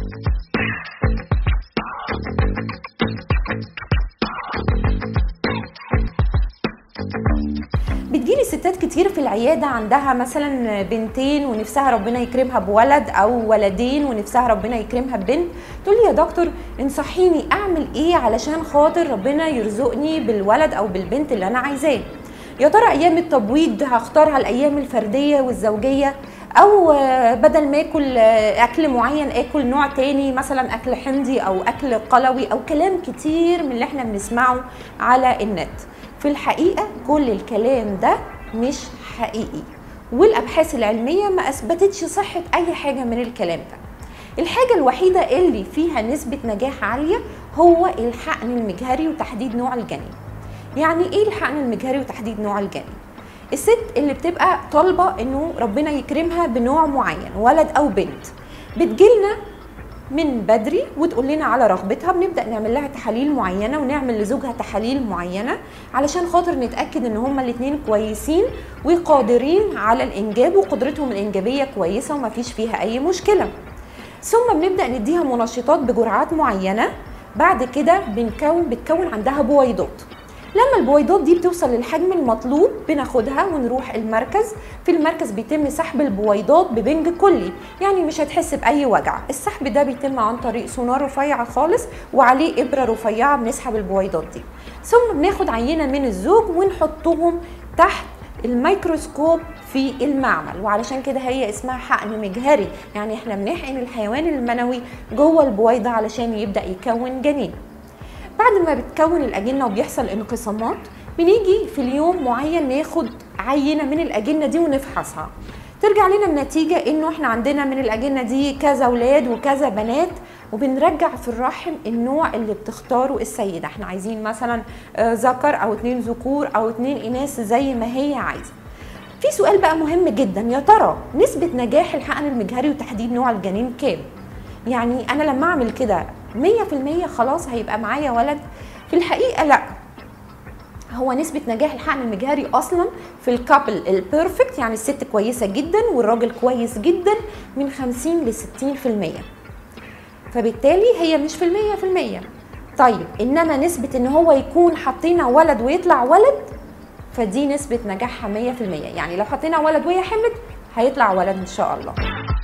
بتجيلي ستات كتير في العيادة عندها مثلا بنتين ونفسها ربنا يكرمها بولد أو ولدين ونفسها ربنا يكرمها ببنت تقول لي يا دكتور انصحيني أعمل إيه علشان خاطر ربنا يرزقني بالولد أو بالبنت اللي أنا عايزاه يا ترى أيام التبويض هختارها الأيام الفردية والزوجية او بدل ما اكل اكل معين اكل نوع تاني مثلا اكل حمضي او اكل قلوي او كلام كتير من اللي احنا بنسمعه على النت في الحقيقه كل الكلام ده مش حقيقي والابحاث العلميه ما اثبتتش صحه اي حاجه من الكلام ده الحاجه الوحيده اللي فيها نسبه نجاح عاليه هو الحقن المجهري وتحديد نوع الجنين يعني ايه الحقن المجهري وتحديد نوع الجنين الست اللي بتبقى طالبه انه ربنا يكرمها بنوع معين ولد او بنت بتجيلنا من بدري وتقول لنا على رغبتها بنبدا نعمل لها تحاليل معينه ونعمل لزوجها تحاليل معينه علشان خاطر نتاكد ان هما الاثنين كويسين وقادرين على الانجاب وقدرتهم الانجابيه كويسه وما فيش فيها اي مشكله ثم بنبدا نديها منشطات بجرعات معينه بعد كده بنكون بتكون عندها بويضات لما البويضات دي بتوصل للحجم المطلوب بناخدها ونروح المركز في المركز بيتم سحب البويضات ببنج كلي يعني مش هتحس باي وجع السحب ده بيتم عن طريق سونار رفيع خالص وعليه ابره رفيعه بنسحب البويضات دي ثم بناخد عينه من الزوج ونحطهم تحت الميكروسكوب في المعمل وعلشان كده هي اسمها حقن مجهري يعني احنا بنحقن الحيوان المنوي جوه البويضه علشان يبدا يكون جنين بعد ما بتكون الاجنه وبيحصل انقسامات بنيجي في اليوم معين ناخد عينه من الاجنه دي ونفحصها ترجع لنا النتيجه انه احنا عندنا من الاجنه دي كذا اولاد وكذا بنات وبنرجع في الرحم النوع اللي بتختاره السيده احنا عايزين مثلا ذكر او اتنين ذكور او اتنين اناث زي ما هي عايزه في سؤال بقى مهم جدا يا ترى نسبه نجاح الحقن المجهري وتحديد نوع الجنين كام يعني انا لما اعمل كده 100% خلاص هيبقى معايا ولد في الحقيقه لا هو نسبة نجاح الحقن المجهري أصلا في الكابل البيرفكت يعني الست كويسة جدا والراجل كويس جدا من 50 ل 60% فبالتالي هي مش في المية في المية طيب إنما نسبة إن هو يكون حطينا ولد ويطلع ولد فدي نسبة نجاحها 100% يعني لو حطينا ولد وهي حملت هيطلع ولد إن شاء الله